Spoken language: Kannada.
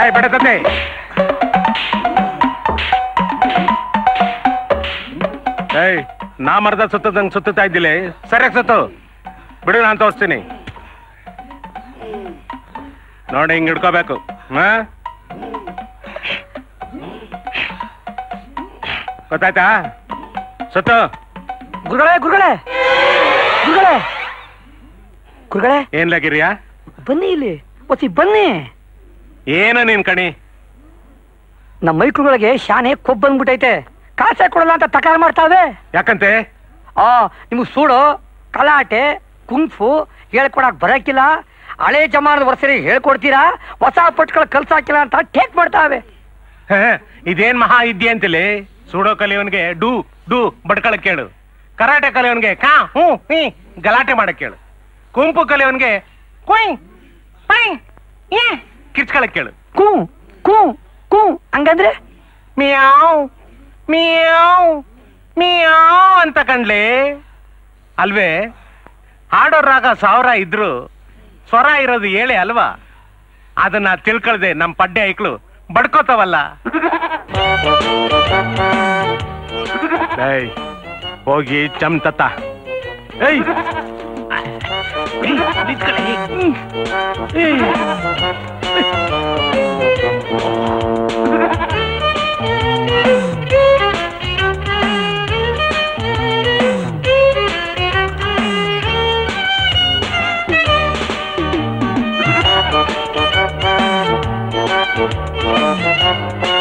ಏಯ್ ಬೇಡ ತಂದೆ ಏಯ್ ನಾ ಮರದ ಸುತ್ತದಂಗ್ ಸುತ್ತುತ್ತಾ ಇದ್ದಿಲ್ಲ ಸರಿಯಾಗಿ ಸುತ್ತು ಬಿಡು ನಾನು ತೋರಿಸ್ತೀನಿ ನೋಡಿ ಹಿಂಗ್ ಹಿಡ್ಕೋಬೇಕು ಹಾ ಗೊತ್ತಾಯ್ತಾ ಸುತ್ತು ಗುರುಗಳೇ ಗುರುಗಳೇ ಗುರುಗಳೇ ಗುರುಗಳೇ ಏನ್ ಲಾಗಿರಿಯಾ ಬನ್ನಿ ಇಲ್ಲಿ ಒತ್ತಿ ಬನ್ನಿ ಏನು ನೀನ್ ಕಣಿ ನಮ್ಮ ಮೈಕ್ಳುಗಳಿಗೆ ಶಾನೆ ಕೊಬ್ಬ್ ಬಂದ್ಬಿಟ್ಟೈತೆ ಕಾಸೆ ಕೊಡಲ್ಲ ಅಂತ ತಕಾರ ಮಾಡ್ತಾವೆ ಯಾಕಂತೆ ಆ ನಿಮ್ಗೆ ಸೂಡು ಕಲಾಟೆ ಕುಂಫು ಹೇಳ್ಕೊಡಕ್ ಬರಕಿಲ್ಲ ಹಳೆ ಜಮಾನದ ವರ್ಷರಿ ಹೇಳ್ಕೊಡ್ತೀರಾ ಹೊಸ ಪಟ್ಗಳು ಕಲ್ಸಾಕಿಲ್ಲ ಅಂತ ಟೇಕ್ ಮಾಡ್ತಾವೆ ಹ, ಇದೇನ್ ಮಹಾ ಇದ್ಯೆ ಅಂತಲೇ ಸುಡೋ ಕಲಿಯವನ್ಗೆ ಡೂ ಡೂ ಬಡ್ಕಳಕ್ ಕೇಳು ಕರಾಟೆ ಕಲಿಯವನ್ಗೆ ಕಾ ಹ್ಞೂ ಹೀ ಗಲಾಟೆ ಮಾಡಕ್ ಕೇಳು ಕುಂಪು ಕಲಿಯವನ್ಗೆ ಕುಯ್ ಪೈ ಏ ಕಿರ್ಚ್ಕೊಳಕ್ ಕೇಳು ಕೂ ಕೂ ಕೂ ಹಂಗಂದ್ರೆ ಮಿಯಾವ್ ಮಿಯಾವ್ ಮಿಯಾವ್ ಅಂತ ಕಣ್ಲೆ ಅಲ್ವೇ ಹಾಡೋ ರಾಗ ಸಾವಿರ ಇದ್ರು ಸ್ವರ ಇರೋದು ಏಳೆ ಅಲ್ವಾ ಅದನ್ನ ತಿಳ್ಕೊಳ್ದೆ ನಮ್ ಪಡ್ಡೆ ಐಕ್ಳು ಬಡ್ಕೋತಾವಲ್ಲ ಏಯ್, ಹೋಗಿ ಚಮ್ ತತ್ತ ಏಯ್ Thank you.